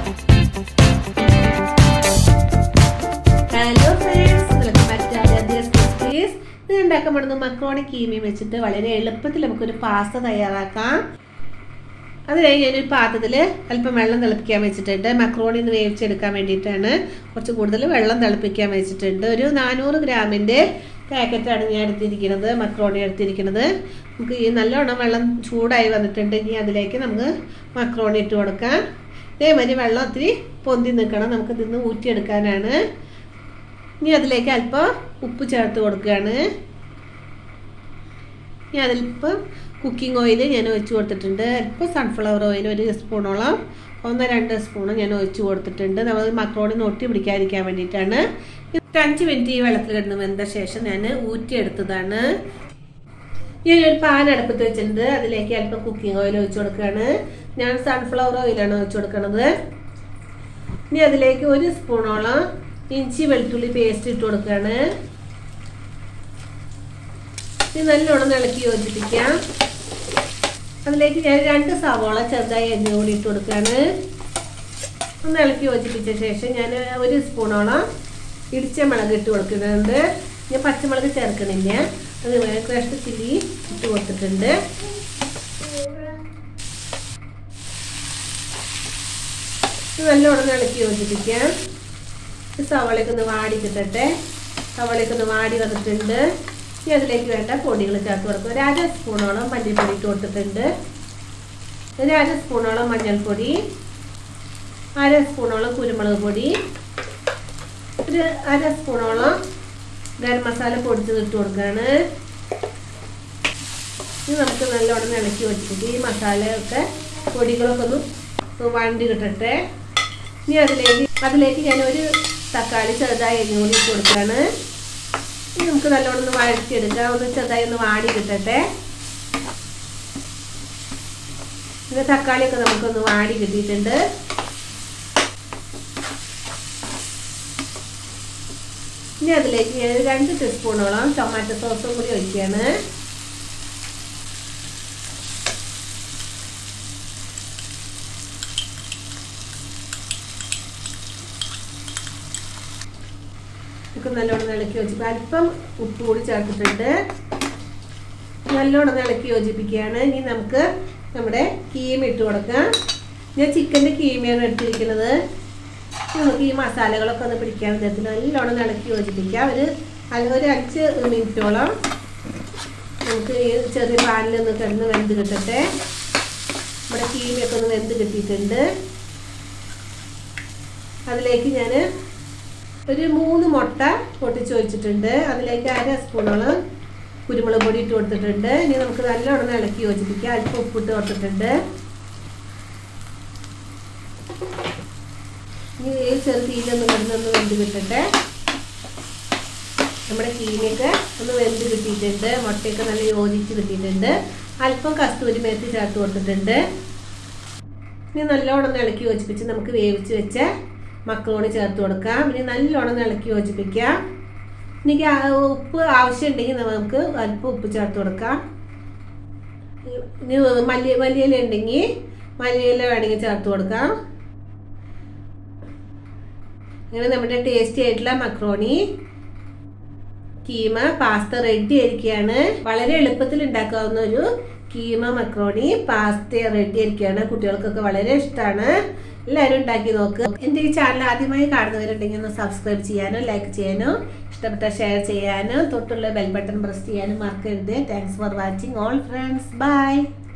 hello friends welcome back to Aadya's recipes ഇത് ഉണ്ടാക്കാൻ പോകുന്നത് മക്രോണി കീമയും വെച്ചിട്ട് വളരെ എളുപ്പത്തിൽ നമുക്കൊരു പാസ്ത തയ്യാറാക്കാം അതിനായി ഞാനൊരു പാത്രത്തിൽ അല്പം വെള്ളം തിളപ്പിക്കാൻ വെച്ചിട്ടുണ്ട് മക്രോണി ഒന്ന് വേവിച്ചെടുക്കാൻ വേണ്ടിയിട്ടാണ് കുറച്ച് കൂടുതൽ വെള്ളം തിളപ്പിക്കാൻ വെച്ചിട്ടുണ്ട് ഒരു നാനൂറ് ഗ്രാമിൻ്റെ പാക്കറ്റാണ് ഞാൻ എടുത്തിരിക്കുന്നത് മക്രോണി എടുത്തിരിക്കുന്നത് നമുക്ക് ഈ നല്ലോണം വെള്ളം ചൂടായി വന്നിട്ടുണ്ടെങ്കിൽ അതിലേക്ക് നമുക്ക് മക്രോണി ഇട്ട് കൊടുക്കാം ഇതേമാതിരി വെള്ളം ഒത്തിരി പൊന്തി നിൽക്കണം നമുക്ക് ഇതിന്ന് ഊറ്റിയെടുക്കാനാണ് ഇനി അതിലേക്ക് അല്പം ഉപ്പ് ചേർത്ത് കൊടുക്കുകയാണ് ഇനി അതിലിപ്പം കുക്കിംഗ് ഓയിൽ ഞാൻ ഒഴിച്ച് കൊടുത്തിട്ടുണ്ട് അല്പം സൺഫ്ലവർ ഓയിൽ ഒരു സ്പൂണോളം ഒന്ന് രണ്ട് സ്പൂണ് ഞാൻ ഒഴിച്ച് കൊടുത്തിട്ടുണ്ട് നമ്മൾ മക്രോണി ഒട്ടി പിടിക്കാതിരിക്കാൻ വേണ്ടിയിട്ടാണ് ഇത് അഞ്ച് മിനിറ്റ് ഈ വെള്ളത്തിൽ കിടന്ന് വെന്ത ശേഷം ഞാൻ ഊറ്റിയെടുത്തതാണ് ഞാൻ ഒരു പാൻ അടുപ്പത്ത് വെച്ചിട്ടുണ്ട് അതിലേക്ക് അല്പം കുക്കിംഗ് ഓയിൽ ഒഴിച്ച് കൊടുക്കുകയാണ് ഞാൻ സൺഫ്ലവർ ഓയിലാണ് ഒഴിച്ച് കൊടുക്കുന്നത് ഇനി അതിലേക്ക് ഒരു സ്പൂണോളം ഇഞ്ചി വെളുത്തുള്ളി പേസ്റ്റ് ഇട്ട് കൊടുക്കുകയാണ് ഇത് നല്ലോണം ഇളക്കി യോജിപ്പിക്കാം അതിലേക്ക് ഞാൻ രണ്ട് സവോള ചെറുതായി എണ്ണ കൂടി ഇട്ട് കൊടുക്കുകയാണ് ഒന്ന് ഇളക്കി യോജിപ്പിച്ച ശേഷം ഞാൻ ഒരു സ്പൂണോളം ഇടിച്ച മുളക് ഇട്ട് കൊടുക്കുന്നുണ്ട് ഞാൻ പച്ചമുളക് ചേർക്കണില്ല അത് ക്രഷ്ഡ് ചില്ലി ഇട്ട് കൊടുത്തിട്ടുണ്ട് നല്ലോണം ഇളക്കി യോജിപ്പിക്കാം സവാളയൊക്കെ ഒന്ന് വാടി കിട്ടട്ടെ സവാളയൊക്കെ ഒന്ന് വാടി വന്നിട്ടുണ്ട് ഇനി അതിലേക്ക് വേണ്ട പൊടികൾ ചേർത്ത് കൊടുക്കും ഒരു അര സ്പൂണോളം മല്ലിപ്പൊടി ഇട്ട് കൊടുത്തിട്ടുണ്ട് ഒരു അര സ്പൂണോളം മഞ്ഞൾപ്പൊടി അര സ്പൂണോളം കുരുമുളക് പൊടി ഒരു അര സ്പൂണോളം ഗരം മസാല പൊടിച്ചത് ഇട്ട് കൊടുക്കുകയാണ് ഇത് നമുക്ക് നല്ലോണം ഇളക്കി വെച്ചിട്ട് ഈ മസാലയൊക്കെ പൊടികളൊക്കെ ഒന്ന് വണ്ടി കിട്ടട്ടെ ഇനി അതിലേക്ക് അതിലേക്ക് ഞാൻ ഒരു തക്കാളി ചെറുതായി എരിഞ്ഞുകൂടി ഇട്ട് കൊടുക്കുകയാണ് ഇനി നമുക്ക് നല്ലോണം ഒന്ന് വഴറ്റിയെടുക്കാം ഒന്ന് ചെറുതായി ഒന്ന് വാടി കിട്ടട്ടെ പിന്നെ തക്കാളിയൊക്കെ നമുക്കൊന്ന് വാടി കിട്ടിയിട്ടുണ്ട് ഇനി അതിലേക്ക് ഞാൻ രണ്ട് ടീസ്പൂണോളം ടൊമാറ്റോ സോസും കൂടി ഒഴിക്കുകയാണ് ഒക്കെ നല്ലോണം ഇളക്കി യോജിപ്പിക്കുക അല്പം ഉപ്പ് കൂടി ചേർത്തിട്ടുണ്ട് നല്ലോണം ഇളക്കി യോജിപ്പിക്കുകയാണ് ഇനി നമുക്ക് നമ്മുടെ കീമ ഇട്ട് കൊടുക്കാം ഞാൻ ചിക്കൻ്റെ കീമയാണ് എടുത്തിരിക്കുന്നത് നമുക്ക് ഈ മസാലകളൊക്കെ ഒന്ന് പിടിക്കാൻ വിധത്തിൽ നല്ലോണം ഇളക്കി യോജിപ്പിക്കാം ഒരു ഒരു അഞ്ച് മിനിറ്റോളം നമുക്ക് ഈ ചെറിയ പാനിലൊന്ന് കിടന്ന് വെന്ത് കിട്ടട്ടെ നമ്മുടെ കീമയൊക്കെ ഒന്ന് വെന്ത് കിട്ടിയിട്ടുണ്ട് അതിലേക്ക് ഞാൻ ഒരു മൂന്ന് മുട്ട പൊട്ടിച്ച് വെച്ചിട്ടുണ്ട് അതിലേക്ക് അര സ്പൂണോളം കുരുമുളക് പൊടി ഇട്ട് കൊടുത്തിട്ടുണ്ട് ഇനി നമുക്ക് നല്ലോണം ഇളക്കി യോജിപ്പിക്കാം അല്പം ഉപ്പിട്ട് കൊടുത്തിട്ടുണ്ട് ഇനി ഈ ചെറു തീയിലൊന്ന് കിടന്നൊന്ന് വെന്ത് കിട്ടട്ടെ നമ്മുടെ കീനയൊക്കെ ഒന്ന് വെന്ത് കിട്ടിയിട്ടുണ്ട് മുട്ടയൊക്കെ നല്ല യോജിച്ച് കിട്ടിയിട്ടുണ്ട് അല്പം കസ്തൂരി മേത്തി ചേർത്ത് കൊടുത്തിട്ടുണ്ട് ഇനി നല്ലോണം ഇളക്കി യോജിപ്പിച്ച് നമുക്ക് വേവിച്ച് വെച്ച മക്രോണി ചേർത്ത് കൊടുക്കാം ഇനി നല്ലോണം ഇളക്കി യോജിപ്പിക്കാം എനിക്ക് ഉപ്പ് ആവശ്യമുണ്ടെങ്കിൽ നമുക്ക് അല്പം ഉപ്പ് ചേർത്ത് കൊടുക്കാം ഇനി മല്ലി മല്ലിയില ഉണ്ടെങ്കിൽ മല്ലിയില വേണമെങ്കിൽ ചേർത്ത് കൊടുക്കാം അങ്ങനെ നമ്മുടെ ടേസ്റ്റി ആയിട്ടുള്ള മക്രോണി കീമ പാസ്ത റെഡി ആയിരിക്കുകയാണ് വളരെ എളുപ്പത്തിൽ ഉണ്ടാക്കാവുന്ന ഒരു കീമ മക്രോണി പാസ്ത റെഡി ആയിരിക്കുകയാണ് കുട്ടികൾക്കൊക്കെ വളരെ ഇഷ്ടമാണ് എല്ലാവരും ഉണ്ടാക്കി നോക്കുക എൻ്റെ ഈ ചാനൽ ആദ്യമായി കാണുന്നവരുണ്ടെങ്കിൽ ഒന്ന് സബ്സ്ക്രൈബ് ചെയ്യാനോ ലൈക്ക് ചെയ്യാനോ ഇഷ്ടപ്പെട്ട ഷെയർ ചെയ്യാനോ തൊട്ടുള്ള ബെൽ ബട്ടൺ പ്രസ് ചെയ്യാനും മറക്കരുത് thanks for watching all friends by